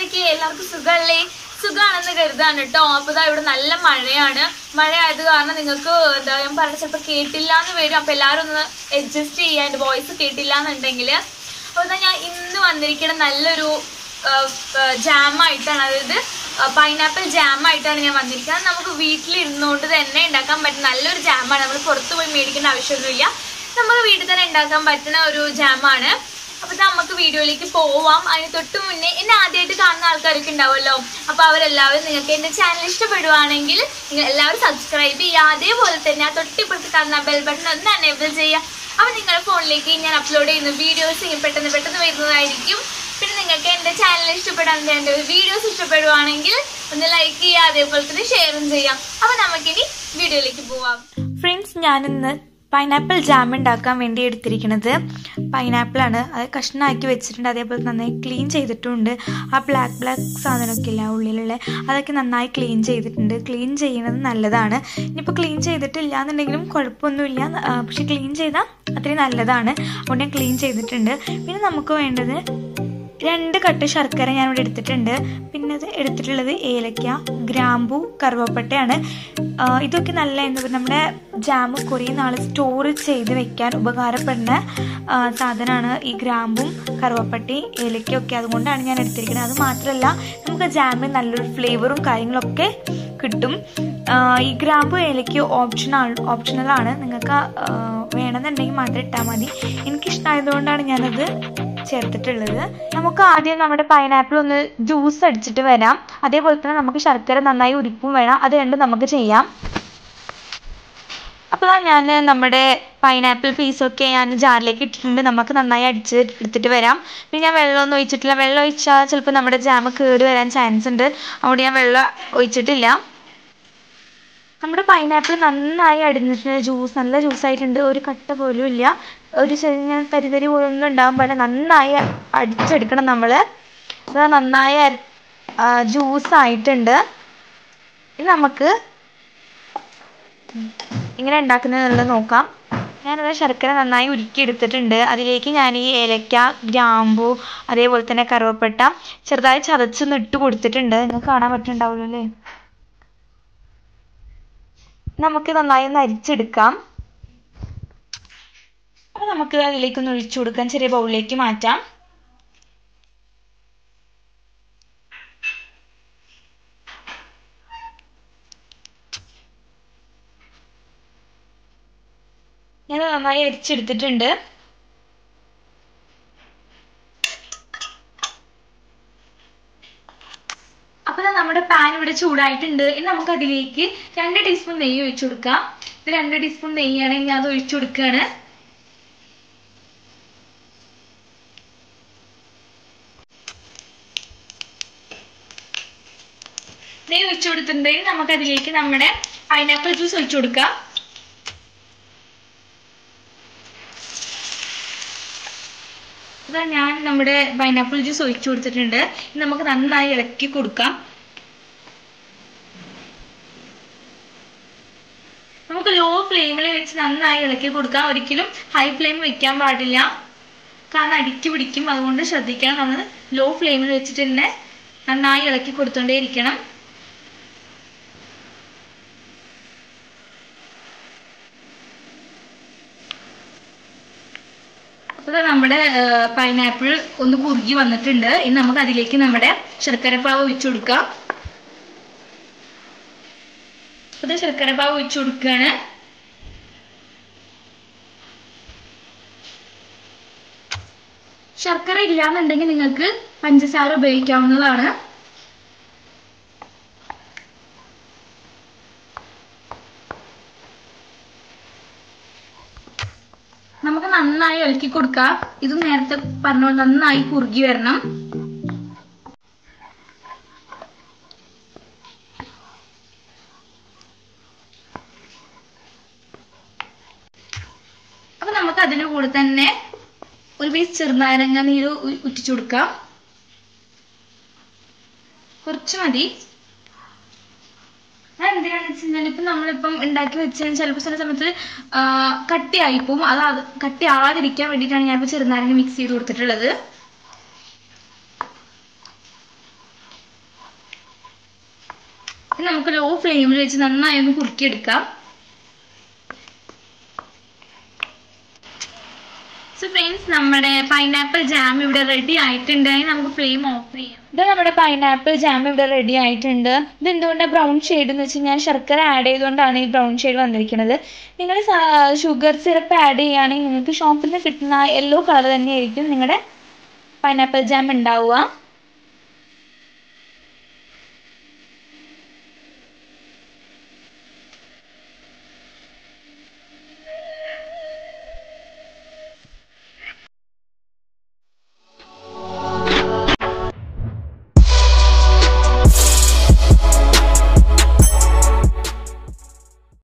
എന്തൊക്കെ എല്ലാവർക്കും സുഖമല്ലേ സുഖാണെന്ന് കരുതാണ് കേട്ടോ അപ്പൊ ഇതാ ഇവിടെ നല്ല മഴയാണ് മഴ ആയത് കാരണം നിങ്ങൾക്ക് എന്താ ഞാൻ പറഞ്ഞ ചിലപ്പോൾ കേട്ടില്ല എന്ന് വരും അപ്പൊ എല്ലാവരും ഒന്ന് അഡ്ജസ്റ്റ് ചെയ്യാൻ എൻ്റെ വോയിസ് കേട്ടില്ല എന്നുണ്ടെങ്കിൽ അപ്പോൾ ഇതാ ഞാൻ ഇന്ന് വന്നിരിക്കുന്ന നല്ലൊരു ജാമായിട്ടാണ് അതായത് പൈനാപ്പിൾ ജാമായിട്ടാണ് ഞാൻ വന്നിരിക്കുന്നത് നമുക്ക് വീട്ടിലിരുന്നുകൊണ്ട് തന്നെ ഉണ്ടാക്കാൻ പറ്റുന്ന നല്ലൊരു ജാമാണ് നമ്മൾ പുറത്ത് പോയി മേടിക്കേണ്ട ആവശ്യമൊന്നുമില്ല നമുക്ക് വീട്ടിൽ തന്നെ ഉണ്ടാക്കാൻ പറ്റുന്ന ഒരു ജാമാണ് അപ്പൊ ഇത് നമുക്ക് വീഡിയോയിലേക്ക് പോവാം അതിന് തൊട്ട് മുന്നേ എന്നെ ആദ്യമായിട്ട് കാണുന്ന ആൾക്കാരൊക്കെ ഉണ്ടാവുമല്ലോ അപ്പൊ അവരെല്ലാവരും നിങ്ങൾക്ക് എന്റെ ചാനൽ ഇഷ്ടപ്പെടുവാണെങ്കിൽ നിങ്ങൾ എല്ലാവരും സബ്സ്ക്രൈബ് ചെയ്യുക അതേപോലെ തന്നെ ആ തൊട്ടിപ്പുറത്ത് കാണുന്ന ബെൽ ബട്ടൺ ഒന്ന് എനേബിൾ ചെയ്യുക അപ്പൊ നിങ്ങളുടെ ഫോണിലേക്ക് ഞാൻ അപ്ലോഡ് ചെയ്യുന്ന വീഡിയോസ് പെട്ടെന്ന് പെട്ടെന്ന് വരുന്നതായിരിക്കും പിന്നെ നിങ്ങൾക്ക് എൻ്റെ ചാനൽ ഇഷ്ടപ്പെടാൻ എൻ്റെ വീഡിയോസ് ഇഷ്ടപ്പെടുവാണെങ്കിൽ ഒന്ന് ലൈക്ക് ചെയ്യുക അതേപോലെ തന്നെ ഷെയറും ചെയ്യാം അപ്പൊ നമുക്കിനി വീഡിയോയിലേക്ക് പോവാം ഫ്രണ്ട്സ് ഞാനിന്ന് പൈനാപ്പിൾ ജാം ഉണ്ടാക്കാൻ വേണ്ടി എടുത്തിരിക്കുന്നത് പൈനാപ്പിളാണ് അത് കഷ്ണമാക്കി വെച്ചിട്ടുണ്ട് അതേപോലെ നന്നായി ക്ലീൻ ചെയ്തിട്ടുണ്ട് ആ ബ്ലാക്ക് ബ്ലാക്ക് സാധനമൊക്കെ ഇല്ല ഉള്ളിലുള്ള അതൊക്കെ നന്നായി ക്ലീൻ ചെയ്തിട്ടുണ്ട് ക്ലീൻ ചെയ്യുന്നത് നല്ലതാണ് ഇനിയിപ്പോൾ ക്ലീൻ ചെയ്തിട്ടില്ല എന്നുണ്ടെങ്കിലും കുഴപ്പമൊന്നുമില്ല ആ, പക്ഷെ ക്ലീൻ ചെയ്താൽ അത്രയും നല്ലതാണ് അതുകൊണ്ട് ഞാൻ ക്ലീൻ ചെയ്തിട്ടുണ്ട് പിന്നെ നമുക്ക് വേണ്ടത് രണ്ട് കട്ട് ശർക്കര ഞാൻ ഇവിടെ എടുത്തിട്ടുണ്ട് പിന്നെ ഇത് എടുത്തിട്ടുള്ളത് ഏലക്ക ഗ്രാമ്പു കറുവപ്പട്ടയാണ് ആ, ഇതൊക്കെ നല്ല എന്താ പറയുക നമ്മുടെ ജാം കുറേ നാൾ സ്റ്റോർ ചെയ്ത് വെക്കാൻ ഉപകാരപ്പെടുന്ന ആ, സാധനമാണ് ഈ ഗ്രാമ്പും കറുവപ്പട്ടയും ഏലക്കയും ഒക്കെ അതുകൊണ്ടാണ് ഞാൻ എടുത്തിരിക്കുന്നത് അത് മാത്രമല്ല നമുക്ക് ജാമിൽ നല്ലൊരു ഫ്ലേവറും കാര്യങ്ങളൊക്കെ കിട്ടും ആ, ഈ ഗ്രാമ്പു ഏലക്കയോ ഓപ്ഷണൽ ഓപ്ഷണലാണ് നിങ്ങൾക്ക് ആ, വേണമെന്നുണ്ടെങ്കിൽ മാത്രം ഇട്ടാൽ മതി എനിക്കിഷ്ടമായതുകൊണ്ടാണ് ഞാനത് ചേർത്തിട്ടുള്ളത് നമുക്ക് ആദ്യം നമ്മുടെ പൈനാപ്പിൾ ഒന്ന് ജ്യൂസ് അടിച്ചിട്ട് വരാം അതേപോലെ തന്നെ നമുക്ക് ശർക്കര നന്നായി ഉരുപ്പും വേണം അത് രണ്ടും നമുക്ക് ചെയ്യാം അപ്പോൾ ഞാൻ നമ്മുടെ പൈനാപ്പിൾ പീസൊക്കെ ഞാൻ ജാറിലേക്ക് ഇട്ടിട്ടുണ്ട് നമുക്ക് നന്നായി അടിച്ച് എടുത്തിട്ട് വരാം പിന്നെ ഞാൻ വെള്ളമൊന്നും ഒഴിച്ചിട്ടില്ല വെള്ളം ഒഴിച്ചാൽ ചിലപ്പോൾ നമ്മുടെ ജാം കേട് വരാൻ ചാൻസ് ഉണ്ട് അതുകൊണ്ട് ഞാൻ വെള്ളം ഒഴിച്ചിട്ടില്ല നമ്മുടെ പൈനാപ്പിൾ നന്നായി അടിഞ്ഞിട്ടുണ്ട് ജ്യൂസ് നല്ല ജ്യൂസായിട്ടുണ്ട് ഒരു കട്ട പോലും ഇല്ല ഒരു ചെറിയ തരിതരി പോലും ഒന്നും ഉണ്ടാകാൻ പാടില്ല നന്നായി അടിച്ചെടുക്കണം നമ്മൾ ഇത് നന്നായി ജ്യൂസ് ആയിട്ടുണ്ട് ഇത് നമുക്ക് ഇങ്ങനെ ഉണ്ടാക്കുന്നതെന്നുള്ളത് നോക്കാം ഞാനത് ശർക്കര നന്നായി ഉരുക്കി എടുത്തിട്ടുണ്ട് അതിലേക്ക് ഞാൻ ഈ ഏലക്ക ഗ്രാമ്പു അതേപോലെ തന്നെ കറുവപ്പട്ട ചെറുതായി ചതച്ചൊന്ന് ഇട്ട് കൊടുത്തിട്ടുണ്ട് നിങ്ങൾക്ക് കാണാൻ പറ്റുന്നുണ്ടാവുമല്ലോ അല്ലേ നമുക്ക് നന്നായി ഒന്ന് അരിച്ചെടുക്കാം അപ്പോൾ നമുക്ക് അതിലേക്കൊന്ന് ഒഴിച്ചു കൊടുക്കാം ചെറിയ ബൗളിലേക്ക് മാറ്റാം ഞാൻ നന്നായി അരിച്ചെടുത്തിട്ടുണ്ട് അപ്പോൾ നമ്മുടെ പാൻ ഇവിടെ ചൂടായിട്ടുണ്ട് ഇനി നമുക്ക് അതിലേക്ക് രണ്ട് ടീസ്പൂൺ നെയ്യ് ഒഴിച്ചു കൊടുക്കാം ഇത് രണ്ട് ടീസ്പൂൺ നെയ്യാണെങ്കിൽ ഞാൻ അത് ഒഴിച്ചു കൊടുക്കുകയാണ് നെയ്യ് ഒഴിച്ചു കൊടുത്തിട്ടുണ്ടെങ്കിൽ നമുക്ക് അതിലേക്ക് നമ്മുടെ പൈനാപ്പിൾ ജ്യൂസ് ഒഴിച്ചു കൊടുക്കാം ഇതാ ഞാൻ നമ്മുടെ പൈനാപ്പിൾ ജ്യൂസ് ഒഴിച്ചു കൊടുത്തിട്ടുണ്ട് ഇനി നമുക്ക് നന്നായി ഇളക്കി കൊടുക്കാം നമുക്ക് ലോ ഫ്ലെയിമിൽ വെച്ച് നന്നായി ഇളക്കി കൊടുക്കാം ഒരിക്കലും ഹൈ ഫ്ലെയിം വെക്കാൻ പാടില്ല കാരണം അടിക്ക് പിടിക്കും അതുകൊണ്ട് ശ്രദ്ധിക്കണം നമ്മൾ ലോ ഫ്ലെയിമിൽ വെച്ചിട്ട് തന്നെ നന്നായി ഇളക്കി കൊടുത്തോണ്ടേ ഇരിക്കണം അപ്പോൾ നമ്മുടെ പൈനാപ്പിൾ ഒന്ന് കുറുകി വന്നിട്ടുണ്ട് ഇനി നമുക്ക് അതിലേക്ക് നമ്മുടെ ശർക്കര പാവ് ഒഴിച്ചു കൊടുക്കാം അപ്പോൾ ശർക്കര പാവ് ഒഴിച്ചു കൊടുക്കുകയാണ് ശർക്കര ഇല്ലാന്നുണ്ടെങ്കിൽ നിങ്ങൾക്ക് പഞ്ചസാര ഉപയോഗിക്കാവുന്നതാണ് നമുക്ക് നന്നായി ഇളക്കി കൊടുക്കാം ഇത് നേരത്തെ പറഞ്ഞ പോലെ നന്നായി കുറുകി വരണം അപ്പൊ നമുക്ക് അതിന്റെ കൂടെ തന്നെ ഒരു പീസ് ചെറുനാരങ്ങ നീര് ഉ- ഉറ്റിച്ചു കൊടുക്കാം കുറച്ച് മതി അത് എന്തിനാന്ന് വെച്ച് കഴിഞ്ഞാൽ ഇപ്പം നമ്മളിപ്പം ഉണ്ടാക്കി വെച്ച് ചിലപ്പോൾ ചില സമയത്ത് ആ, കട്ടിയായി പോവും അത് അത് കട്ടി ആവാതിരിക്കാൻ വേണ്ടിയിട്ടാണ് ഞാനിപ്പോൾ ചെറുനാരങ്ങ മിക്സ് ചെയ്ത് കൊടുത്തിട്ടുള്ളത് ഇനി നമുക്ക് ലോ ഫ്ലെയിമിൽ വെച്ച് നന്നായി ഒന്ന് കുറുക്കിയെടുക്കാം സോ ഫ്രണ്ട്സ് നമ്മുടെ പൈനാപ്പിൾ ജാം ഇവിടെ റെഡി ആയിട്ടുണ്ട് ഇനി നമുക്ക് ഫ്ലെയിം ഓഫ് ചെയ്യാം ഇത് നമ്മുടെ പൈനാപ്പിൾ ജാം ഇവിടെ റെഡി ആയിട്ടുണ്ട് ഇത് എന്തുകൊണ്ടാണ് ബ്രൗൺ ഷെയ്ഡ് എന്ന് വെച്ചാൽ ഞാൻ ശർക്കര ആഡ് ചെയ്തുകൊണ്ടാണ് ഈ ബ്രൗൺ ഷെയ്ഡ് വന്നിരിക്കുന്നത് നിങ്ങൾ ഷുഗർ സിറപ്പ് ആഡ് ചെയ്യുകയാണെങ്കിൽ നിങ്ങൾക്ക് ഷോപ്പിൽ നിന്ന് കിട്ടുന്ന യെല്ലോ കളർ തന്നെയായിരിക്കും നിങ്ങളുടെ പൈനാപ്പിൾ ജാം ഉണ്ടാവുക